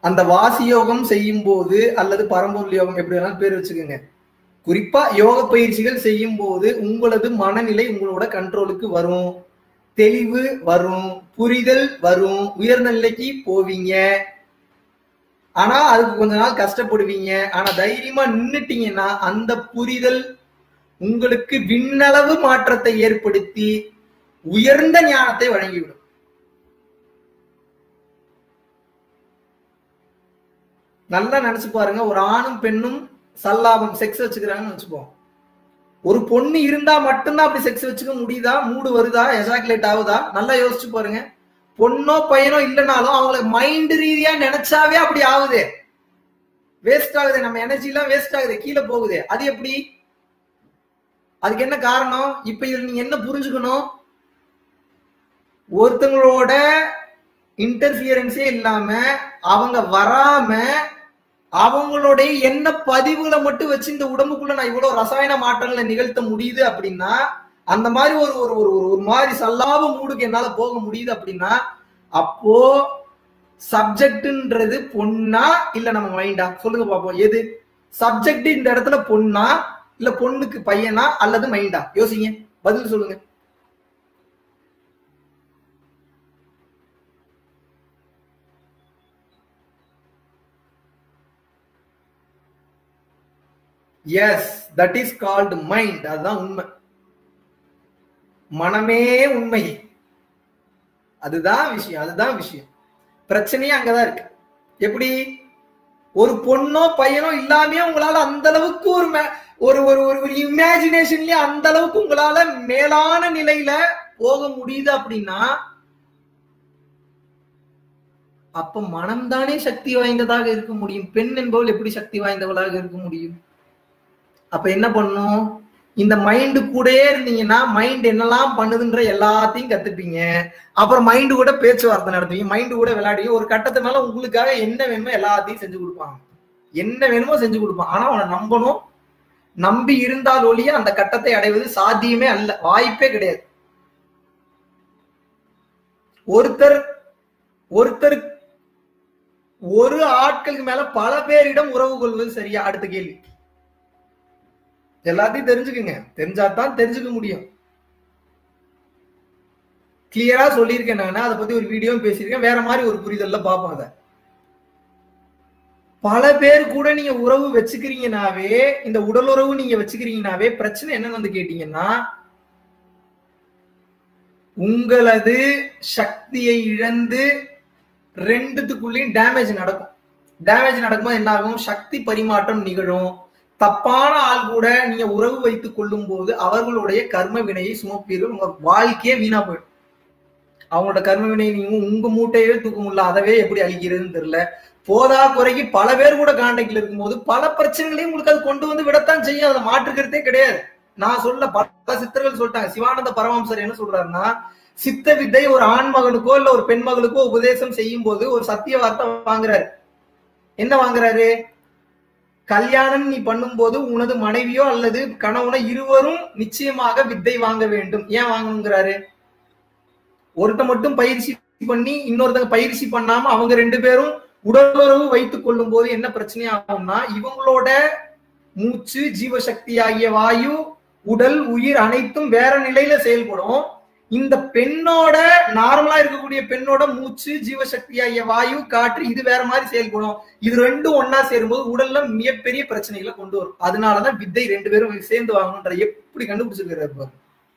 அந்த வாசி யோகம் செய்யும் போது அல்லது பரம்பொருள் யோகம் எப்படி வேணாலும் பேர் வச்சுக்கோங்க குறிப்பா யோக பயிற்சிகள் செய்யும் போது உங்களது மனநிலை உங்களோட கண்ட்ரோலுக்கு வரும் தெளிவு வரும் புரிதல் வரும் உயர்ந்த நிலைக்கு போவீங்க ஆனா அதுக்கு கொஞ்ச நாள் கஷ்டப்படுவீங்க ஆனா தைரியமா நின்னுட்டீங்கன்னா அந்த புரிதல் உங்களுக்கு விண்ணளவு மாற்றத்தை ஏற்படுத்தி உயர்ந்த ஞானத்தை வழங்கிவிடும் நல்லா நினைச்சு பாருங்க ஒரு ஆணும் பெண்ணும் சல்லாபம் செக்ஸ் வச்சுக்கிறாங்கன்னு வச்சுப்போம் ஒரு பொண்ணு இருந்தா மட்டும்தான் அப்படி செக்ஸ் வச்சுக்க முடியுதா மூடு வருதா எஜாக்குலேட் ஆகுதா நல்லா யோசிச்சு பாருங்க பொண்ணோ பையனோ இல்லைனாலும் அவங்கள மைண்ட் ரீதியா நினைச்சாவே அப்படி ஆகுது வேஸ்ட் ஆகுது நம்ம எனர்ஜி எல்லாம் வேஸ்ட் ஆகுது கீழே போகுது அது எப்படி அதுக்கு என்ன காரணம் இப்ப இதுல நீங்க என்ன புரிஞ்சுக்கணும் ஒருத்தங்களோட இன்டர்பியரன்ஸே இல்லாம அவங்க வராம அவங்களுடைய என்ன பதிவுகளை மட்டும் வச்சு இந்த உடம்புக்குள்ள நான் இவ்வளவு ரசாயன மாற்றங்களை நிகழ்த்த முடியுது அப்படின்னா அந்த மாதிரி ஒரு ஒரு ஒரு ஒரு மாதிரி சல்லாப மூடுக்கு என்னால போக முடியுது அப்படின்னா அப்போ சப்ஜெக்ட்ன்றது பொண்ணா இல்ல நம்ம மைண்டா சொல்லுங்க பாப்போம் எது சப்ஜெக்ட் இந்த இடத்துல பொண்ணா இல்ல பொண்ணுக்கு பையனா அல்லது மைண்டா யோசிங்க பதில் சொல்லுங்க yes that is called mind அதுதான் உண்மை மனமே உண்மை அதுதான் விஷயம் அதுதான் விஷயம் பிரச்சனையே அங்கதான் இருக்கு எப்படி ஒரு பொண்ணோ பையனோ இல்லாமயே உங்களால அந்த அளவுக்கு ஒரு ஒரு ஒரு ஒரு இமேஜினேஷன்லயே அந்த அளவுக்கு உங்களால மேலான நிலையில போக முடியுது அப்படின்னா அப்ப மனம்தானே சக்தி வாய்ந்ததாக இருக்க முடியும் பெண் என்பவள் எப்படி சக்தி வாய்ந்தவளாக இருக்க முடியும் அப்ப என்ன பண்ணும் இந்த மைண்டு கூடயே இருந்தீங்கன்னா மைண்ட் என்னெல்லாம் பண்ணுதுன்ற எல்லாத்தையும் கத்துப்பீங்க அப்புறம் மைண்டு கூட பேச்சுவார்த்தை நடத்துவீங்க மைண்டு கூட விளையாடுவீங்க ஒரு கட்டத்து மேல உங்களுக்காக என்ன வேணுமோ எல்லாத்தையும் செஞ்சு கொடுப்பாங்க என்ன வேணுமோ செஞ்சு கொடுப்பான் ஆனா அவனை நம்பணும் நம்பி இருந்தால் ஒழிய அந்த கட்டத்தை அடைவது சாத்தியமே அல்ல வாய்ப்பே கிடையாது ஒருத்தர் ஒருத்தர் ஒரு ஆட்களுக்கு மேல பல பேரிடம் உறவு கொள்வது சரியா அடுத்த கேள்வி எல்லாத்தையும் தெரிஞ்சுக்குங்க தெரிஞ்சாதான் தெரிஞ்சுக்க முடியும் கிளியரா சொல்லியிருக்கேன் நான் அதை பத்தி ஒரு வீடியோ பேசியிருக்கேன் வேற மாதிரி ஒரு புரிதல்ல பார்ப்போம் அதை பல பேர் கூட நீங்க உறவு வச்சுக்கிறீங்கனாவே இந்த உடல் உறவு நீங்க வச்சுக்கிறீங்கனாவே பிரச்சனை என்னன்னு வந்து கேட்டீங்கன்னா உங்களது சக்தியை இழந்து ரெண்டுத்துக்குள்ளேயும் டேமேஜ் நடக்கும் டேமேஜ் நடக்கும்போது என்ன ஆகும் சக்தி பரிமாற்றம் நிகழும் தப்பான ஆள் கூட நீங்க உறவு வைத்துக் கொள்ளும் போது அவர்களுடைய கர்ம வினையை சுமப்பீர்கள் உங்க வாழ்க்கையே வீணா போயிடும் அவங்களோட கர்ம வினை நீங்க உங்க மூட்டையவே தூக்க முடியல அதவே எப்படி அழிக்கிறதுன்னு தெரியல போதா குறைக்கு பல பேர் கூட கான்டாக்ட்ல இருக்கும்போது பல பிரச்சனைகளையும் உங்களுக்கு அது கொண்டு வந்து விடத்தான் செய்யும் அதை மாற்றுக்கிறதே கிடையாது நான் சொல்ல பல சித்தர்கள் சொல்லிட்டாங்க சிவானந்த பரமஹம்சர் என்ன சொல்றாருன்னா சித்த வித்தை ஒரு ஆண் மகனுக்கோ இல்ல ஒரு பெண் மகளுக்கோ உபதேசம் செய்யும் போது ஒரு சத்திய வார்த்தை வாங்குறாரு என்ன வாங்குறாரு கல்யாணம் நீ பண்ணும்போது உனது மனைவியோ அல்லது கணவனோ இருவரும் நிச்சயமாக வித்தை வாங்க வேண்டும் ஏன் வாங்கணுங்கிறாரு ஒருத்த மட்டும் பயிற்சி பண்ணி இன்னொருத்தங்க பயிற்சி பண்ணாம அவங்க ரெண்டு பேரும் உடலுறவு வைத்துக் கொள்ளும் போது என்ன பிரச்சனை ஆகும்னா இவங்களோட மூச்சு ஜீவசக்தி ஆகிய வாயு உடல் உயிர் அனைத்தும் வேற நிலையில செயல்படும் இந்த பெண்ணோட நார்மலா இருக்கக்கூடிய பெண்ணோட மூச்சு ஜீவசக்தி ஆகிய வாயு காற்று இது வேற மாதிரி செயல்படும் இது ரெண்டும் ஒன்னா சேரும்போது உடல்ல மிகப்பெரிய பிரச்சனைகளை கொண்டு வரும் அதனாலதான் வித்தை ரெண்டு பேரும் சேர்ந்து வாங்கணுன்ற எப்படி கண்டுபிடிச்சிருக்கிறாரு பாரு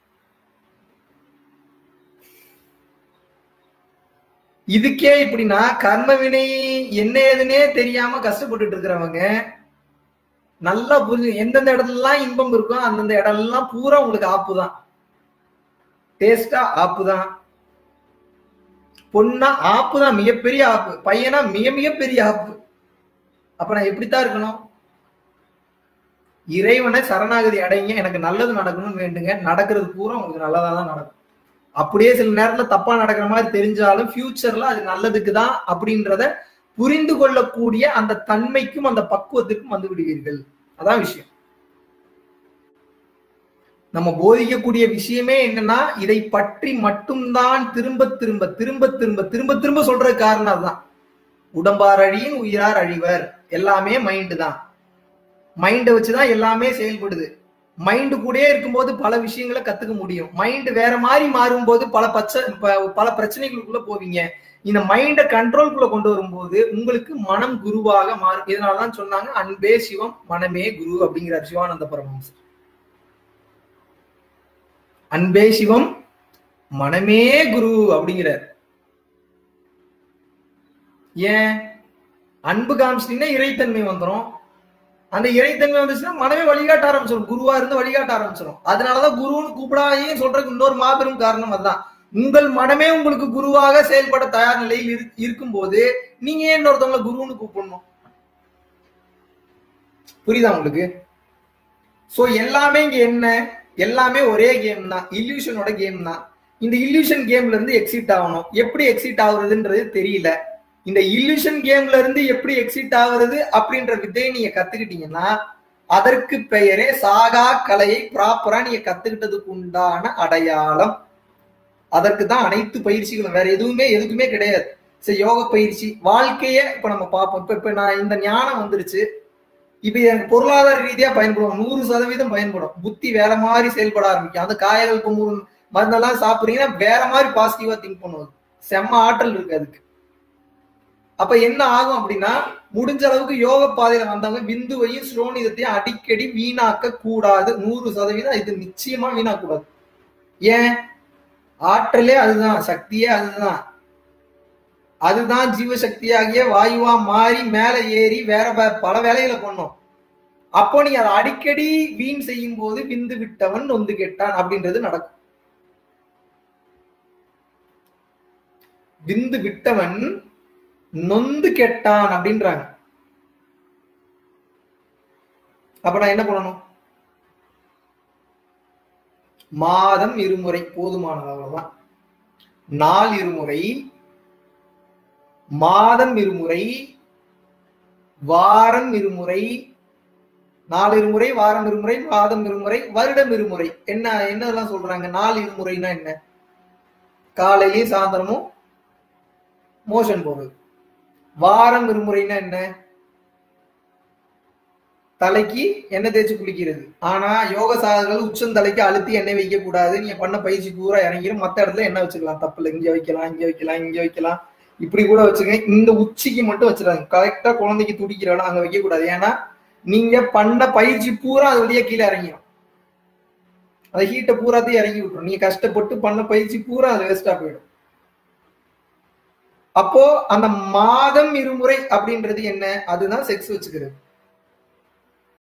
இதுக்கே இப்படின்னா கர்ம வினை என்ன ஏதுன்னே தெரியாம கஷ்டப்பட்டுட்டு இருக்கிறவங்க நல்லா புரிஞ்சு எந்தெந்த இடத்துலலாம் இன்பம் இருக்கோ அந்தந்த இடம் எல்லாம் பூரா உங்களுக்கு ஆப்பு தான் டேஸ்டா ஆப்பு தான் பொண்ணா ஆப்பு தான் மிகப்பெரிய ஆப்பு பையனா மிக மிகப்பெரிய ஆப்பு அப்ப நான் எப்படித்தான் இருக்கணும் இறைவனை சரணாகதி அடைங்க எனக்கு நல்லது நடக்கணும்னு வேண்டுங்க நடக்கிறது பூரா உங்களுக்கு நல்லதா தான் நடக்கும் அப்படியே சில நேரத்துல தப்பா நடக்கிற மாதிரி தெரிஞ்சாலும் ஃபியூச்சர்ல அது நல்லதுக்கு தான் அப்படின்றத புரிந்து கொள்ளக்கூடிய அந்த தன்மைக்கும் அந்த பக்குவத்திற்கும் வந்து விடுவீர்கள் அதான் விஷயம் நம்ம போதிக்கக்கூடிய விஷயமே என்னன்னா இதை பற்றி மட்டும்தான் திரும்ப திரும்ப திரும்ப திரும்ப திரும்ப திரும்ப சொல்ற காரணம் அதுதான் உடம்பார் அழியின் உயிரார் அழிவர் எல்லாமே மைண்டு தான் மைண்டை வச்சுதான் எல்லாமே செயல்படுது மைண்டு கூடயே இருக்கும்போது பல விஷயங்களை கத்துக்க முடியும் மைண்ட் வேற மாதிரி மாறும்போது பல பச்சை ப- பல பிரச்சனைகளுக்குள்ள போவீங்க இந்த மைண்டை கண்ட்ரோல்குள்ள கொண்டு வரும்போது உங்களுக்கு மனம் குருவாக மாறும் இதனாலதான் சொன்னாங்க அன்பே சிவம் மனமே குரு அப்படிங்கிறார் சிவானந்த பரமஹம்சர் அன்பே சிவம் மனமே குரு அப்படிங்கிறார் ஏன் அன்பு காமிச்சிட்டீங்கன்னா இறைத்தன்மை வந்துரும் அந்த இறைத்தன்மை வந்துச்சுன்னா மனமே வழிகாட்ட ஆரம்பிச்சிடும் குருவா இருந்து வழிகாட்ட ஆரம்பிச்சிடும் அதனாலதான் குருன்னு கூப்பிடாதே சொல்றதுக்கு இன்னொரு மாபெரும் காரணம் அதுதான் உங்கள் மனமே உங்களுக்கு குருவாக செயல்பட தயார் நிலையில் இரு- இருக்கும்போது நீங்க ஏன் இன்னொருத்தவங்கள குருன்னு கூப்பிடணும் புரியுதா உங்களுக்கு சோ எல்லாமே இங்க என்ன எல்லாமே ஒரே கேம் தான் இல்லூஷனோட கேம் தான் இந்த இல்லூஷன் கேம்ல இருந்து எக்ஸிட் ஆகணும் எப்படி எக்ஸிட் ஆகுறதுன்றது தெரியல இந்த இல்லூஷன் கேம்ல இருந்து எப்படி எக்ஸிட் ஆகுறது அப்படின்ற வித்தையை நீங்க கத்துக்கிட்டீங்கன்னா அதற்கு பெயரே சாகா கலையை ப்ராப்பரா நீங்க கத்துக்கிட்டதுக்கு உண்டான அடையாளம் அதற்கு தான் அனைத்து பயிற்சிகளும் வேற எதுவுமே எதுக்குமே கிடையாது சரி யோக பயிற்சி வாழ்க்கைய இப்ப நம்ம பார்ப்போம் இப்ப இப்ப நான் இந்த ஞானம் வந்துருச்சு இப்ப எனக்கு பொருளாதார ரீதியா பயன்படும் நூறு சதவீதம் பயன்படும் புத்தி வேற மாதிரி செயல்பட ஆரம்பிக்கும் அந்த காயங்கள் குமுறு மருந்தெல்லாம் சாப்பிடுறீங்கன்னா வேற மாதிரி பாசிட்டிவா திங்க் பண்ணுவது செம்ம ஆற்றல் இருக்கு அதுக்கு அப்ப என்ன ஆகும் அப்படின்னா முடிஞ்ச அளவுக்கு யோக பாதையில வந்தவங்க விந்துவையும் ஸ்ரோனிதத்தையும் அடிக்கடி வீணாக்க கூடாது நூறு சதவீதம் இது நிச்சயமா வீணாக்க கூடாது ஏன் ஆற்றலே அதுதான் சக்தியே அதுதான் அதுதான் ஜீவசக்தியாகிய வாயுவா மாறி மேல ஏறி வேற வே- பல வேலைகளை பண்ணும் அப்போ நீ அதை அடிக்கடி வீண் செய்யும் போது விந்து விட்டவன் நொந்து கெட்டான் அப்படின்றது நடக்கும் விந்து விட்டவன் நொந்து கெட்டான் அப்படின்றாங்க அப்ப நான் என்ன பண்ணணும் மாதம் இருமுறை போதுமானது அவ்வளவுதான் நாள் இருமுறை மாதம் இருமுறை வாரம் இருமுறை நாலு இருமுறை வாரம் இருமுறை மாதம் இருமுறை வருடம் இருமுறை என்ன என்னதெல்லாம் சொல்றாங்க நாலு இருமுறைனா என்ன காலையிலயும் சாயந்தரமும் மோஷன் போகுது வாரம் இருமுறைனா என்ன தலைக்கு எண்ணெய் தேய்ச்சி குளிக்கிறது ஆனா யோக சாதகர்கள் உச்சந்தலைக்கு அழுத்தி எண்ணெய் வைக்க கூடாது நீங்க பண்ண பயிற்சி பூரா இறங்கிடும் மத்த இடத்துல எண்ணெய் வச்சுக்கலாம் தப்புல இங்க வைக்கலாம் இங்க வைக்கலாம் இங்க வைக்கலாம் இப்படி கூட வச்சுங்க இந்த உச்சிக்கு மட்டும் வச்சிருக்காங்க கரெக்டா குழந்தைக்கு துடிக்கிற இடம் அங்க வைக்க கூடாது ஏன்னா நீங்க பண்ண பயிற்சி பூரா அது வழியா கீழே இறங்கிடும் அந்த ஹீட்டை பூராத்தையும் இறங்கி விட்டுரும் நீங்க கஷ்டப்பட்டு பண்ண பயிற்சி பூரா அது வேஸ்டா போயிடும் அப்போ அந்த மாதம் இருமுறை அப்படின்றது என்ன அதுதான் செக்ஸ் வச்சுக்கிறது